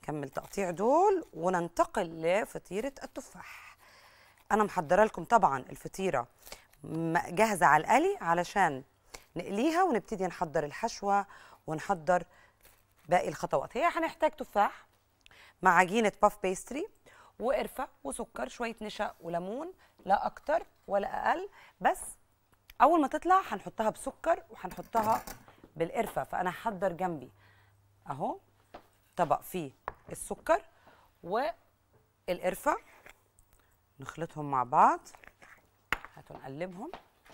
نكمل تقطيع دول وننتقل لفطيره التفاح انا محضره لكم طبعا الفطيره م- جاهزه على القلي علشان نقليها ونبتدي نحضر الحشوه ونحضر باقي الخطوات هي هنحتاج تفاح مع عجينه باف بيستري وقرفه وسكر شويه نشا وليمون لا اكتر ولا اقل بس اول ما تطلع هنحطها بسكر وهنحطها بالقرفه فانا هحضر جنبي اهو طبق فيه السكر والقرفه نخلطهم مع بعض هاتوا نقلبهم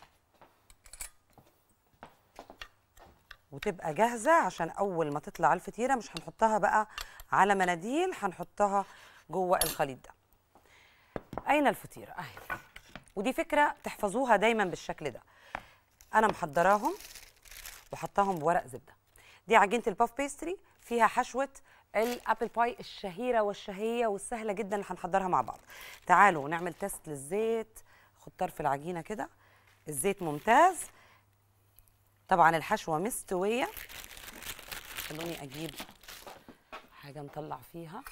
وتبقى جاهزه عشان اول ما تطلع الفطيره مش هنحطها بقى على مناديل هنحطها جوه الخليط ده اين الفطيره اهي ودي فكره تحفظوها دايما بالشكل ده انا محضراهم وحطاهم بورق زبده دي عجينه الباف بيستري فيها حشوه الابل باي الشهيره والشهيه والسهله جدا اللي هنحضرها مع بعض تعالوا نعمل تيست للزيت خد طرف العجينه كده الزيت ممتاز طبعا الحشوه مستويه خلوني اجيب حاجه نطلع فيها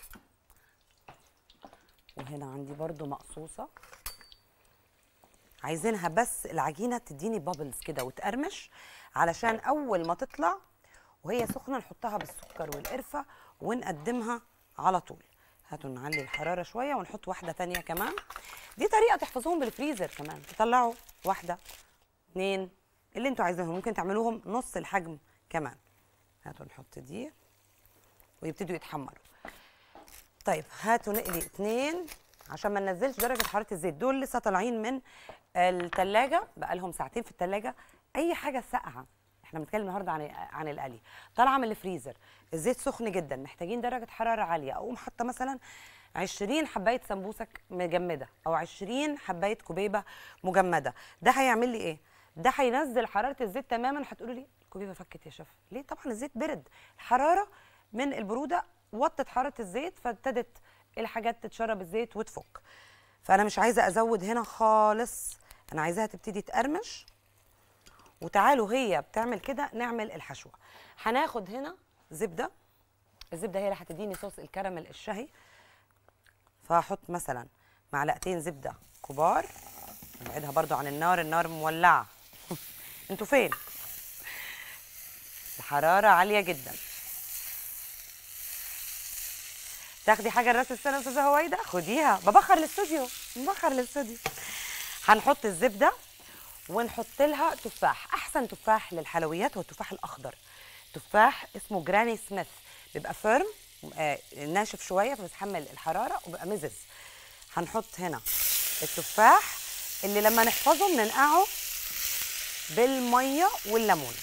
وهنا عندي برضو مقصوصه عايزينها بس العجينه تديني بابلز كده وتقرمش علشان اول ما تطلع وهي سخنه نحطها بالسكر والقرفه ونقدمها على طول هاتوا نعلي الحراره شويه ونحط واحده تانية كمان دي طريقه تحفظوهم بالفريزر كمان تطلعوا واحده اتنين اللي انتوا عايزينهم ممكن تعملوهم نص الحجم كمان هاتوا نحط دي ويبتدوا يتحمروا طيب هاتوا نقلي اتنين عشان ما ننزلش درجه حراره الزيت دول لسه طالعين من التلاجة بقالهم ساعتين في التلاجة اي حاجه ساقعه احنا بنتكلم النهارده عن عن القلي طالعه من الفريزر الزيت سخن جدا محتاجين درجه حراره عاليه اقوم حاطه مثلا 20 حبايه سمبوسك مجمده او 20 حبايه كبيبه مجمده ده هيعمل لي ايه ده هينزل حراره الزيت تماما هتقولوا لي الكبيبه فكت يا شيف ليه طبعا الزيت برد الحراره من البروده وطت حراره الزيت فابتدت الحاجات تتشرب الزيت وتفك فانا مش عايزه ازود هنا خالص انا عايزاها تبتدي تقرمش وتعالوا هي بتعمل كده نعمل الحشوه هناخد هنا زبده الزبده هي اللي هتديني صوص الكراميل الشهي فهحط مثلا معلقتين زبده كبار نبعدها برضو عن النار النار مولعه انتوا فين الحراره عاليه جدا تاخدي حاجه لراس السنه يا استاذه هويدا خديها ببخر الاستوديو ببخر الاستوديو هنحط الزبده ونحط لها تفاح احسن تفاح للحلويات هو التفاح الاخضر تفاح اسمه جراني سميث بيبقى فيرم آه ناشف شويه فبيتحمل الحراره وبيبقى مزز هنحط هنا التفاح اللي لما نحفظه بننقعه بالميه والليمون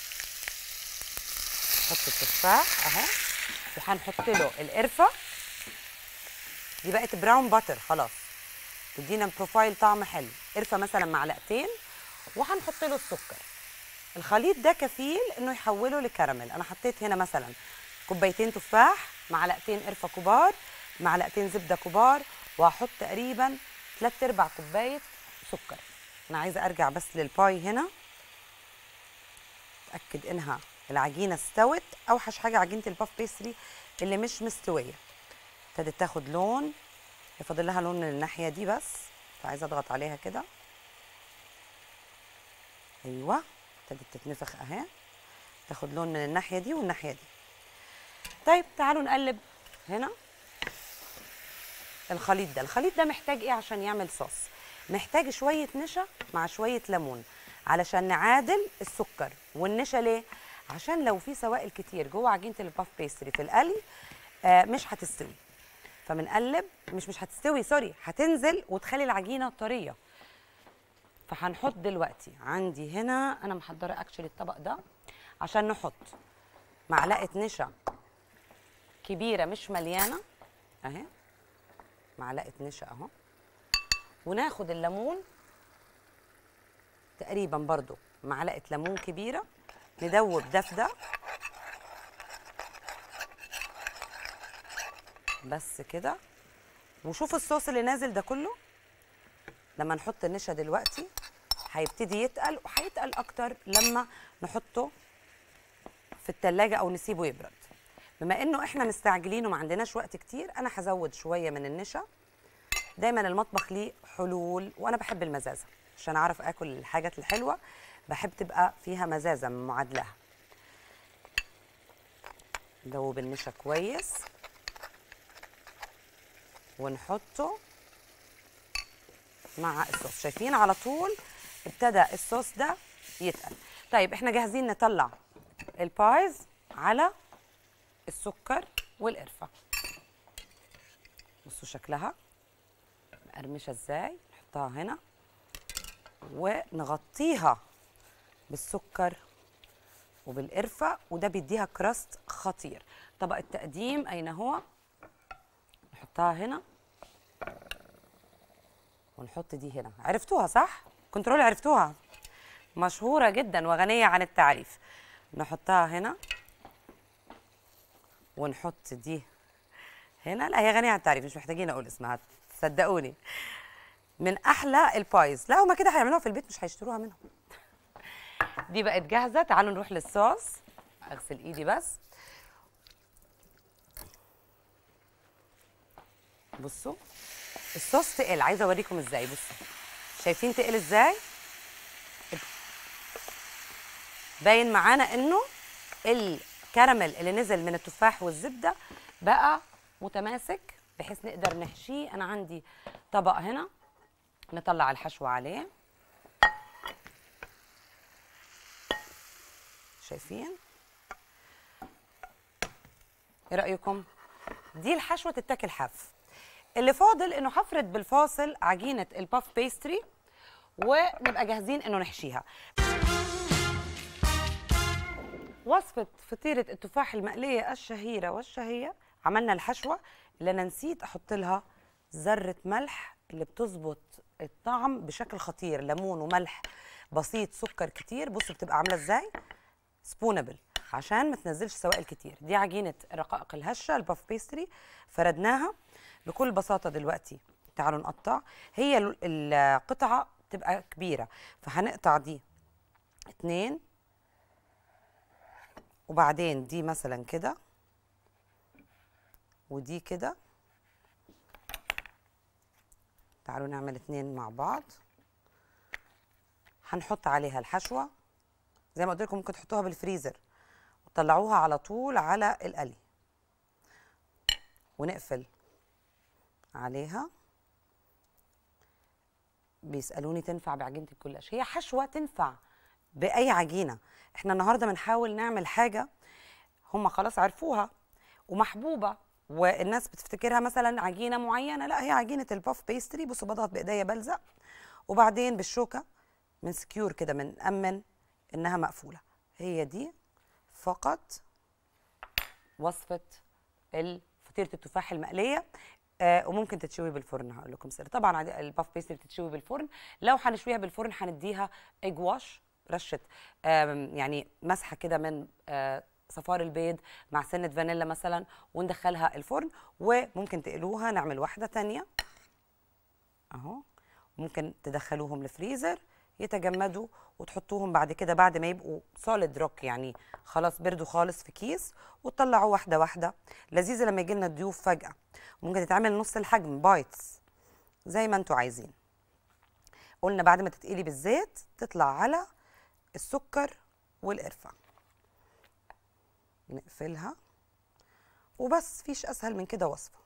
نحط التفاح اهو وهنحط له القرفه دي بقت براون باتر خلاص تدينا بروفايل طعم حلو قرفه مثلا معلقتين وهنحط له السكر الخليط ده كفيل انه يحوله لكراميل انا حطيت هنا مثلا كوبايتين تفاح معلقتين قرفه كبار معلقتين زبده كبار وهحط تقريبا 3 ارباع كوبايه سكر انا عايزه ارجع بس للباي هنا اتاكد انها العجينه استوت اوحش حاجه عجينه الباف بيستري اللي مش مستويه ابتدت تاخد لون فاضل لها لون من الناحيه دي بس فعايزه اضغط عليها كده ايوه ابتدت تتنفخ اهي تاخد لون من الناحيه دي والناحيه دي طيب تعالوا نقلب هنا الخليط ده الخليط ده محتاج ايه عشان يعمل صوص محتاج شويه نشا مع شويه ليمون علشان نعادل السكر والنشا ليه عشان لو في سوائل كتير جوه عجينه الباف بيستري في القلي آه مش هتستوي فبنقلب مش مش هتستوي سوري هتنزل وتخلي العجينه طريه فهنحط دلوقتي عندي هنا انا محضره اكشلي الطبق ده عشان نحط معلقه نشا كبيره مش مليانه اهي معلقه نشا اهو وناخد الليمون تقريبا برضو معلقه ليمون كبيره ندوب ده في ده بس كده وشوف الصوص اللي نازل ده كله لما نحط النشا دلوقتي هيبتدي يتقل وهيتقل اكتر لما نحطه في التلاجة او نسيبه يبرد بما انه احنا مستعجلين وما عندناش وقت كتير انا هزود شويه من النشا دايما المطبخ ليه حلول وانا بحب المزازه عشان اعرف اكل الحاجات الحلوه بحب تبقى فيها مزازه من معادلها ندوب النشا كويس ونحطه مع الصوص شايفين على طول ابتدى الصوص ده يتقل طيب احنا جاهزين نطلع البايز على السكر والقرفه بصوا شكلها مقرمشه ازاي نحطها هنا ونغطيها بالسكر وبالقرفه وده بيديها كراست خطير طبق التقديم اين هو نحطها هنا ونحط دي هنا عرفتوها صح كنترول عرفتوها مشهوره جدا وغنيه عن التعريف نحطها هنا ونحط دي هنا لا هي غنيه عن التعريف مش محتاجين اقول اسمها صدقوني من احلى البايز لا هما كده هيعملوها في البيت مش هيشتروها منهم دي بقت جاهزه تعالوا نروح للصوص اغسل ايدي بس بصوا الصوص تقل عايزه اوريكم ازاي بصوا شايفين تقل ازاي باين معانا انه الكراميل اللي نزل من التفاح والزبده بقى متماسك بحيث نقدر نحشيه انا عندي طبق هنا نطلع الحشو عليه شايفين ايه رايكم دي الحشوه تتاكل حاف اللي فاضل انه هفرد بالفاصل عجينه الباف بيستري ونبقى جاهزين انه نحشيها وصفة فطيرة التفاح المقلية الشهيرة والشهية عملنا الحشوة اللي أنا نسيت أحط لها ذرة ملح اللي بتظبط الطعم بشكل خطير ليمون وملح بسيط سكر كتير بصوا بتبقى عاملة ازاي سبونبل عشان ما تنزلش سوائل كتير دي عجينة رقائق الهشة الباف بيستري فردناها بكل بساطة دلوقتي تعالوا نقطع هي ال- القطعة تبقى كبيرة فهنقطع دي اتنين وبعدين دي مثلا كده ودي كده تعالوا نعمل اتنين مع بعض هنحط عليها الحشوة زي ما قلت لكم ممكن تحطوها بالفريزر وتطلعوها على طول على القلي ونقفل عليها بيسألوني تنفع بعجينة الجلاش هي حشوة تنفع بأي عجينة احنا النهاردة بنحاول نعمل حاجة هم خلاص عرفوها ومحبوبة والناس بتفتكرها مثلا عجينة معينة لا هي عجينة الباف بيستري بصوا بضغط بإيديا بلزق وبعدين بالشوكة من سكيور كده من أمن إنها مقفولة هي دي فقط وصفة ال- فطيرة التفاح المقلية آه وممكن تتشوي بالفرن هقول لكم سر طبعا عادي الباف بيستري بتتشوي بالفرن لو هنشويها بالفرن هنديها ايج واش رشه آم، يعني مسحه كده من آه صفار البيض مع سنه فانيلا مثلا وندخلها الفرن وممكن تقلوها نعمل واحده تانية اهو ممكن تدخلوهم الفريزر يتجمدوا وتحطوهم بعد كده بعد ما يبقوا سوليد روك يعني خلاص بردوا خالص في كيس وتطلعوا واحده واحده لذيذه لما يجي لنا ضيوف فجاه ممكن تتعمل نص الحجم بايتس زي ما انتوا عايزين قلنا بعد ما تتقلي بالزيت تطلع على السكر والقرفه نقفلها وبس فيش اسهل من كده وصفه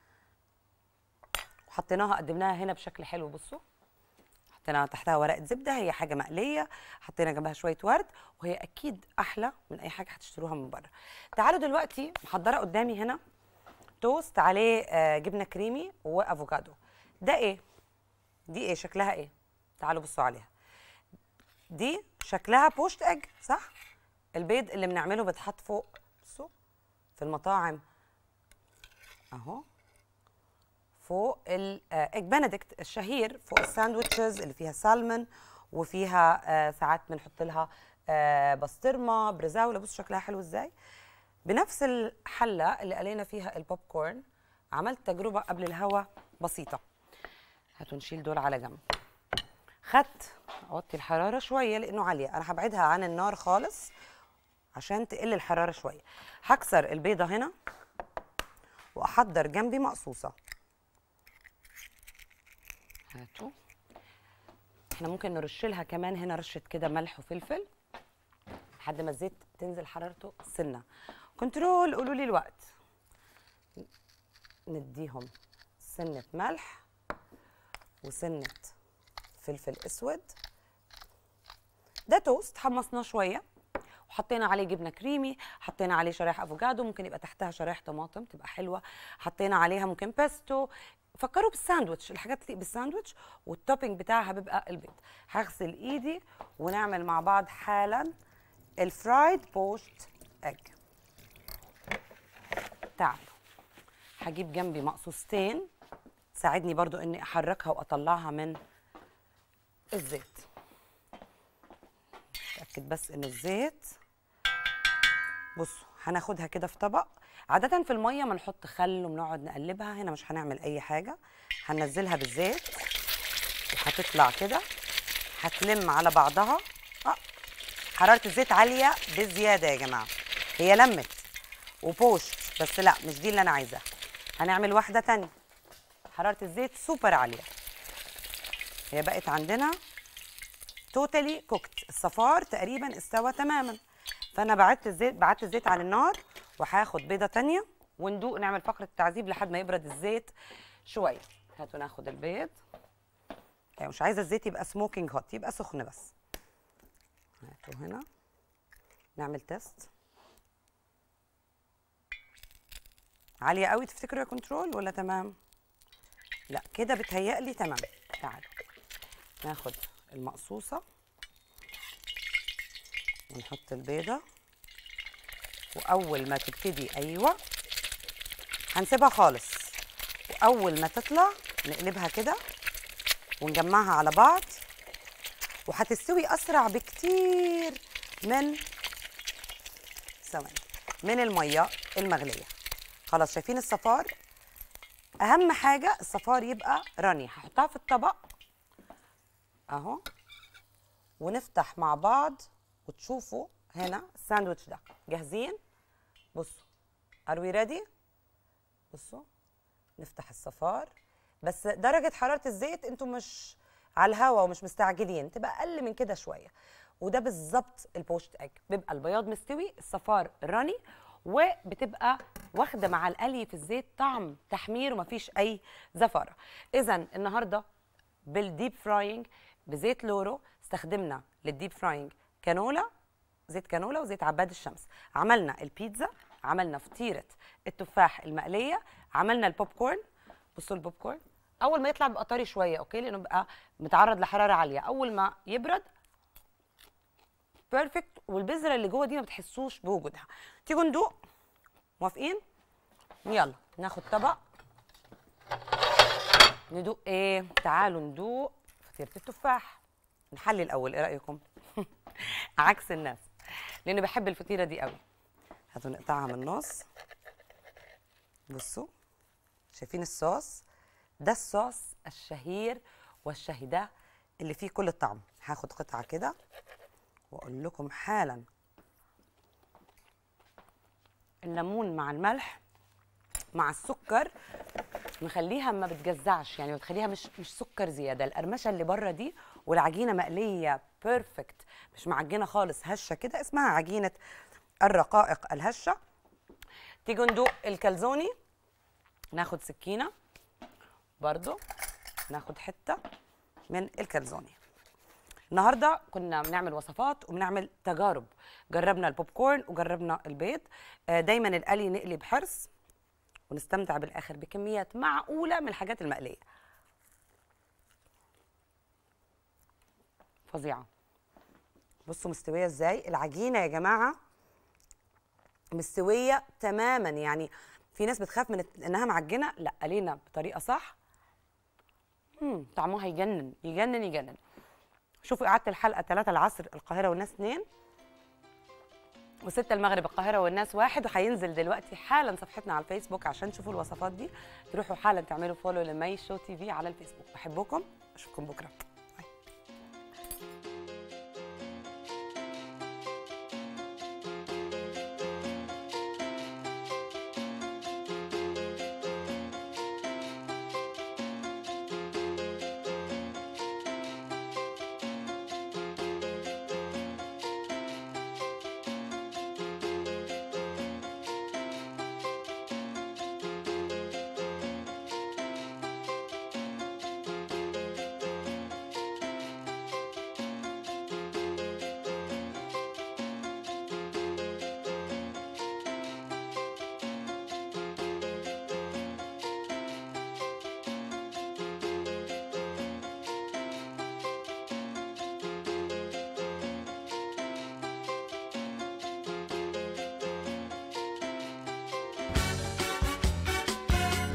وحطيناها قدمناها هنا بشكل حلو بصوا حطينا تحتها ورقه زبده هي حاجه مقليه حطينا جنبها شويه ورد وهي اكيد احلى من اي حاجه هتشتروها من بره تعالوا دلوقتي محضره قدامي هنا توست عليه آه، جبنه كريمي وافوكادو ده ايه دي ايه شكلها ايه تعالوا بصوا عليها دي شكلها بوشت اج صح البيض اللي بنعمله بيتحط فوق بصوا في المطاعم اهو فوق الايج بنديكت الشهير فوق الساندوتشز اللي فيها سالمون وفيها آه، ساعات بنحط لها آه، بسطرمه برزاوله بصوا شكلها حلو ازاي بنفس الحله اللي قلينا فيها البوب كورن عملت تجربه قبل الهوا بسيطه هاتوا نشيل دول على جنب خدت اوطي الحراره شويه لانه عاليه انا هبعدها عن النار خالص عشان تقل الحراره شويه هكسر البيضه هنا واحضر جنبي مقصوصه هاتوا احنا ممكن نرش لها كمان هنا رشه كده ملح وفلفل لحد ما الزيت تنزل حرارته سنه كنترول قولوا لي الوقت نديهم سنه ملح وسنه فلفل اسود ده توست حمصناه شويه وحطينا عليه جبنه كريمي حطينا عليه شرايح افوكادو ممكن يبقى تحتها شرايح طماطم تبقى حلوه حطينا عليها ممكن بيستو فكروا بالساندوتش الحاجات اللي بالساندوتش والتوبينج بتاعها بيبقى البيض هغسل ايدي ونعمل مع بعض حالا الفرايد بوشت اج تعالوا هجيب جنبي مقصوصتين تساعدني برضو اني احركها واطلعها من الزيت اتاكد بس ان الزيت بصوا هناخدها كده في طبق عادة في المية ما نحط خل وبنقعد نقلبها هنا مش هنعمل أي حاجة هننزلها بالزيت وهتطلع كده هتلم على بعضها آه. حرارة الزيت عالية بزيادة يا جماعة هي لمت وبوشت بس لا مش دي اللي أنا عايزاها هنعمل واحدة تانية حرارة الزيت سوبر عالية هي بقت عندنا توتالي كوكت الصفار تقريبا استوى تماما فانا بعدت الزيت بعدت الزيت على النار وهاخد بيضه تانية وندوق نعمل فقره تعذيب لحد ما يبرد الزيت شويه هاتوا ناخد البيض يعني مش عايزه الزيت يبقى سموكينج هوت يبقى سخن بس هاتوا هنا نعمل تيست عاليه قوي تفتكروا يا كنترول ولا تمام لا كده بتهيألي تمام تعالوا ناخد المقصوصه ونحط البيضة وأول ما تبتدي أيوة هنسيبها خالص وأول ما تطلع نقلبها كده ونجمعها على بعض وهتستوي أسرع بكتير من ثواني من المية المغلية خلاص شايفين الصفار أهم حاجة الصفار يبقى راني هحطها في الطبق أهو ونفتح مع بعض وتشوفوا هنا الساندوتش ده جاهزين بصوا ار وي ريدي بصوا نفتح الصفار بس درجة حرارة الزيت انتوا مش على الهوا ومش مستعجلين تبقى اقل من كده شوية وده بالظبط البوشت اج بيبقى البياض مستوي الصفار راني وبتبقى واخده مع القلي في الزيت طعم تحمير ومفيش اي زفاره اذا النهارده بالديب فراينج بزيت لورو استخدمنا للديب فراينج كانولا زيت كانولا وزيت عباد الشمس عملنا البيتزا عملنا فطيره التفاح المقليه عملنا البوب كورن بصوا البوب كورن اول ما يطلع بيبقى طري شويه اوكي لانه بيبقى متعرض لحراره عاليه اول ما يبرد بيرفكت والبذره اللي جوه دي ما بتحسوش بوجودها تيجوا ندوق موافقين يلا ناخد طبق ندوق ايه تعالوا ندوق فطيره التفاح نحلي الاول ايه رايكم عكس الناس لاني بحب الفطيره دي قوي هاتوا نقطعها من النص بصوا شايفين الصوص ده الصوص الشهير والشهيده اللي فيه كل الطعم هاخد قطعه كده واقول لكم حالا الليمون مع الملح مع السكر مخليها ما بتجزعش يعني بتخليها مش مش سكر زياده القرمشه اللي بره دي والعجينه مقليه بيرفكت مش معجنه خالص هشه كده اسمها عجينه الرقائق الهشه تيجوا ندوق الكالزوني ناخد سكينه برضو ناخد حته من الكالزوني النهارده كنا بنعمل وصفات وبنعمل تجارب جربنا البوب كورن وجربنا البيض آه، دايما القلي نقلي بحرص ونستمتع بالاخر بكميات معقوله من الحاجات المقليه فظيعه بصوا مستويه ازاي العجينه يا جماعه مستويه تماما يعني في ناس بتخاف من انها معجنه لا قلينا بطريقه صح مم. طعمها يجنن يجنن يجنن شوفوا قعدت الحلقه 3 العصر القاهره والناس 2 و6 المغرب القاهره والناس واحد وهينزل دلوقتي حالا صفحتنا على الفيسبوك عشان تشوفوا الوصفات دي تروحوا حالا تعملوا فولو لمي شو تي في على الفيسبوك بحبكم اشوفكم بكره